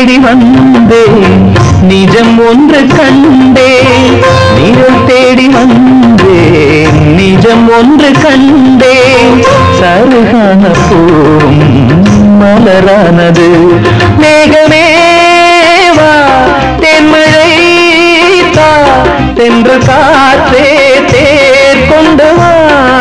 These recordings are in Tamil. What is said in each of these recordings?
தேடி வந்தேன் நிஜம் ஒன்று கண்டேன் நிழல் தேடி வந்தேன் நிஜம் ஒன்று கண்டேன் சருகான பூவும் மலரானது மேகமே வா தென்மழை தா தென்று காற்றே தேர் கொண்டு வா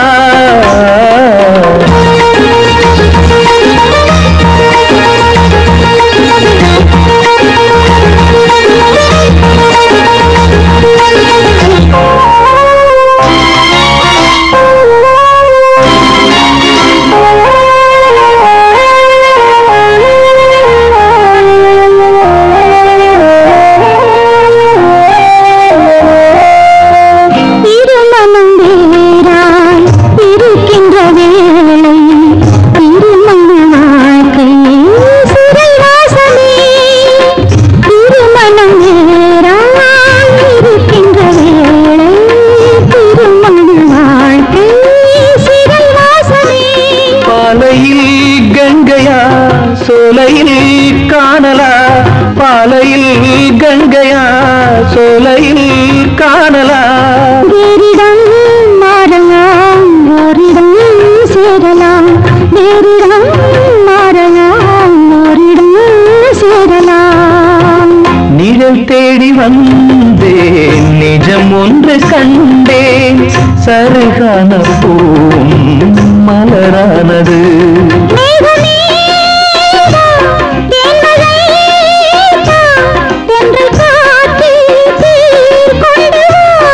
திருமணம் வேறாய் இருக்கின்ற வேளை திருமண வாழ்க்கை சிறைவாசமே திருமணம் வேறாய் இருக்கின்ற வேளை திருமண வாழ்க்கை சிறைவாசமே பாலையில் கங்கையா சோலையில் காணலா பாலையில் கங்கையா சோலையில் காணலா வேறிடம் மாறலாம் ஓரிடம் சேரலாம் வேறிடம் மாறலாம் ஓரிடம் சேரலாம் நிழல் தேடி வந்தேன் நிஜம் ஒன்று கண்டேன் சருகான பூம் மலரானது மேகமே வா, தேன்மழை தா, தென்றல் காற்றே தேர் கொண்டு வா.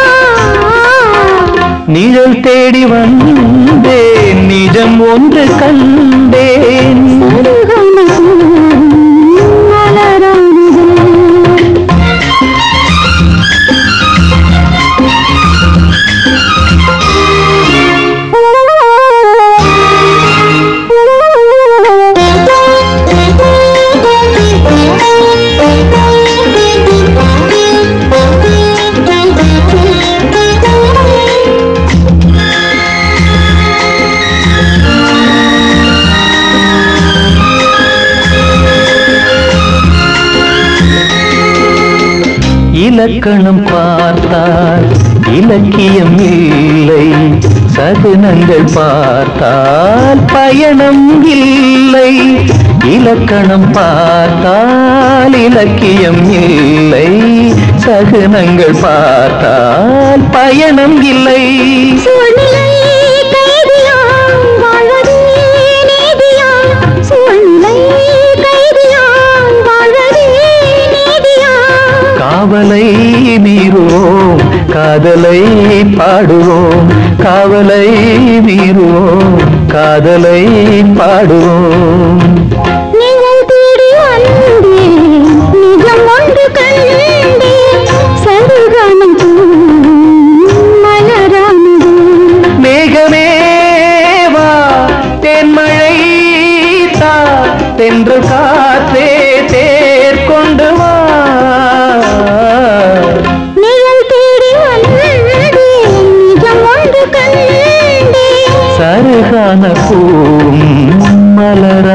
நிழல் தேடி வந்தேன் நிஜம் ஒன்று கண்டேன் சருகான பூ மலரானது இலக்கணம் பார்த்தால் இலக்கியம் இல்லை சகுனங்கள் பார்த்தால் பயணம் இல்லை இலக்கணம் பார்த்தால் இலக்கியம் இல்லை சகுனங்கள் பார்த்தால் பயணம் இல்லை சூழ்நிலை கைதியாம் வாழ்வதே நீதியாம். சூழ்நிலை கைதியாம் வாழ்வதே நீதியாம். காவலை மீறுவோம் காதலை பாடுவோம் காவலை மீறுவோம் காதலை பாடுவோம் நிழல் தேடி வந்தேன், நிஜம் ஒன்று கண்டேன். சருகானம் பூ மலரானது. மேகமே வா தென்மழை தா தென்று காற்றே தேர் கொண்டு வா நிழல் தேடி வந்தேன், நிஜம் ஒன்று கண்டேன். சருகான பூம் மலர